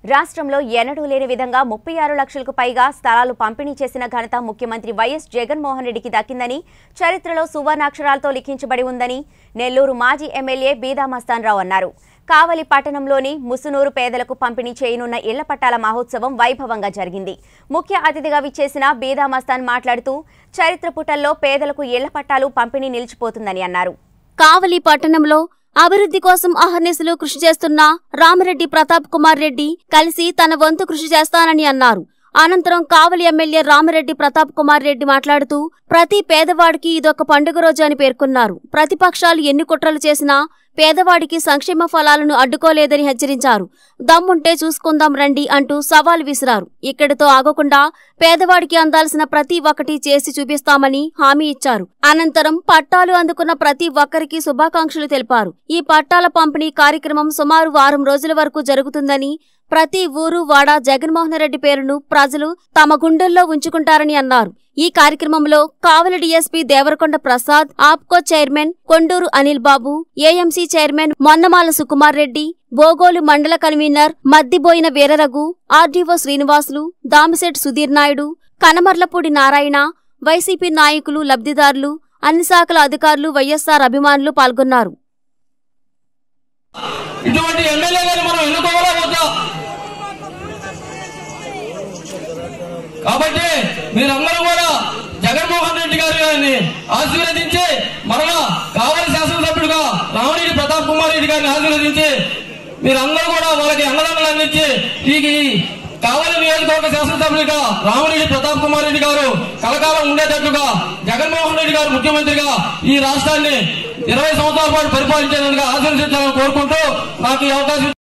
రాష్ట్రంలో ఎన్నడూ లేని విధంగా ముప్పై ఆరు లక్షలకు పైగా స్థలాలు పంపిణీ చేసిన ఘనత ముఖ్యమంత్రి వైఎస్ జగన్మోహన్ రెడ్డికి దక్కిందని చరిత్రలో సువర్ణాక్షరాలతో లిఖించబడి ఉందని నెల్లూరు మాజీ ఎమ్మెల్యే బీదా మస్తాన్రావు అన్నారు కావలి పట్టణంలోని ముసునూరు పేదలకు పంపిణీ చేయనున్న ఇళ్ల పట్టాల మహోత్సవం వైభవంగా జరిగింది ముఖ్య అతిథిగా విచ్చేసిన బీదా మస్తాన్ మాట్లాడుతూ చరిత్ర పుటల్లో పేదలకు ఇళ్ల పట్టాలు పంపిణీ నిలిచిపోతుందని అన్నారు కావలి పట్టణంలో అభివృద్ధి కోసం అహర్నిశలు కృషి చేస్తున్న రామిరెడ్డి ప్రతాప్ కుమార్ రెడ్డి కలిసి తన వంతు కృషి చేస్తానని అన్నారు అనంతరం కావలి ఎమ్మెల్యే రామిరెడ్డి ప్రతాప్ కుమార్ రెడ్డి మాట్లాడుతూ ప్రతి పేదవాడికి ఇదొక పండుగ రోజు అని పేర్కొన్నారు ప్రతిపక్షాలు ఎన్ని కుట్రలు చేసినా పేదవాడికి సంక్షేమ ఫలాలను అడ్డుకోలేదని హెచ్చరించారు దమ్ముంటే చూసుకుందాం రండి అంటూ సవాల్ విసిరారు ఇక్కడితో ఆగకుండా పేదవాడికి అందాల్సిన ప్రతి ఒక్కటి చేసి చూపిస్తామని హామీ ఇచ్చారు అనంతరం పట్టాలు అందుకున్న ప్రతి ఒక్కరికి శుభాకాంక్షలు తెలిపారు ఈ పట్టాల పంపిణీ కార్యక్రమం సుమారు వారం రోజుల వరకు జరుగుతుందని ప్రతి ఊరు వాడ జగన్మోహన్ రెడ్డి పేరును ప్రజలు తమ గుండెల్లో ఉంచుకుంటారని అన్నారు ఈ కార్యక్రమంలో Kavali DSP Devarakonda Prasad APCO chairman Konduru Anil Babu AMC chairman Monnamala Sukumar Reddy Bogolu మండల convener Maddiboina Veeraraghu RDO Srinivasulu Damishet Sudheer Naidu Kanamarlapudi Narayana YCP నాయకులు లబ్ధిదారులు అన్ని శాఖల అధికారులు వైఎస్సార్ అభిమానులు పాల్గొన్నారు ఇటువంటి ఎమ్మెల్యే గారు మనం ఎన్నుకోవాలా వద్దా కాబట్టి మీరందరూ కూడా జగన్మోహన్ రెడ్డి గారి గారిని ఆశీర్వదించి మరలా కావలి శాసనసభ్యుడిగా రామరెడ్డి ప్రతాప్ కుమార్ రెడ్డి గారిని ఆశీర్వదించి మీరందరూ కూడా వాళ్ళకి అంగదండలు అందించి ఈ కావలి నియోజకవర్గ శాసనసభ్యుడిగా రామరెడ్డి ప్రతాప్ కుమార్ రెడ్డి గారు కలకాలం ఉండేటట్లుగా జగన్మోహన్ రెడ్డి గారు ముఖ్యమంత్రిగా ఈ రాష్ట్రాన్ని ఇరవై సంవత్సరాల పాటు పరిపాలించేందుకు ఆశీర్వదించాలని కోరుకుంటూ నాకు ఈ అవకాశం